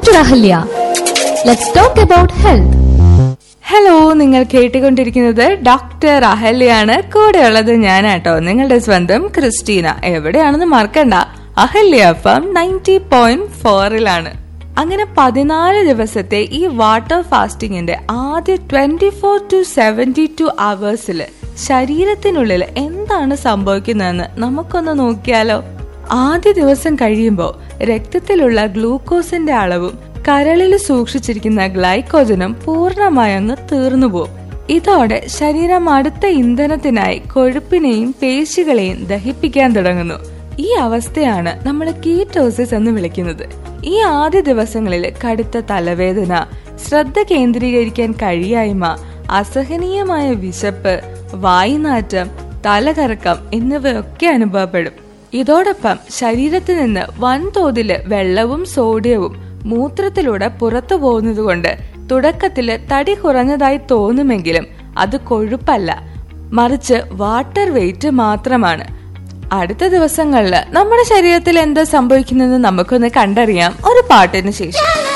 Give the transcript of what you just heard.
Dr. Ahalya. Let's talk about health. Hello നിങ്ങൾ കേട്ടുകൊണ്ടിരിക്കുന്നത് doctor അഹല്യാണ് കൂടെയുള്ളത് ഞാനാട്ടോ നിങ്ങളുടെ സ്വന്തം ക്രിസ്റ്റീന എവിടെയാണെന്ന് മറക്കണ്ട അഹല്യ എഫ് നയൻറ്റി പോയിന്റ് ഫോറിലാണ് അങ്ങനെ പതിനാല് ദിവസത്തെ ഈ വാട്ടർ ഫാസ്റ്റിംഗിന്റെ ആദ്യ twenty four to seventy two അവേഴ്സിൽ ശരീരത്തിനുള്ളിൽ എന്താണ് സംഭവിക്കുന്നതെന്ന് നമുക്കൊന്ന് നോക്കിയാലോ ആദ്യ ദിവസം കഴിയുമ്പോൾ രക്തത്തിലുള്ള ഗ്ലൂക്കോസിന്റെ അളവും കരളിൽ സൂക്ഷിച്ചിരിക്കുന്ന ഗ്ലൈക്കോജനും പൂർണ്ണമായി അങ്ങ് തീർന്നുപോകും ഇതോടെ ശരീരം അടുത്ത ഇന്ധനത്തിനായി കൊഴുപ്പിനെയും പേശികളെയും ദഹിപ്പിക്കാൻ തുടങ്ങുന്നു ഈ അവസ്ഥയാണ് നമ്മൾ കീറ്റോസിസ് എന്ന് വിളിക്കുന്നത് ഈ ആദ്യ ദിവസങ്ങളിൽ കടുത്ത തലവേദന ശ്രദ്ധ കേന്ദ്രീകരിക്കാൻ കഴിയായ്മ അസഹനീയമായ വിശപ്പ് വായുനാറ്റം തലകറക്കം എന്നിവയൊക്കെ അനുഭവപ്പെടും ഇതോടൊപ്പം ശരീരത്തിൽ നിന്ന് വൻതോതില് വെള്ളവും സോഡിയവും മൂത്രത്തിലൂടെ പുറത്തു പോകുന്നതുകൊണ്ട് തുടക്കത്തില് തടി കുറഞ്ഞതായി തോന്നുമെങ്കിലും അത് കൊഴുപ്പല്ല മറിച്ച് വാട്ടർ വെയിറ്റ് മാത്രമാണ് അടുത്ത ദിവസങ്ങളിൽ നമ്മുടെ ശരീരത്തിൽ എന്താ സംഭവിക്കുന്നതെന്ന് നമുക്കൊന്ന് കണ്ടറിയാം ഒരു പാട്ടിന് ശേഷം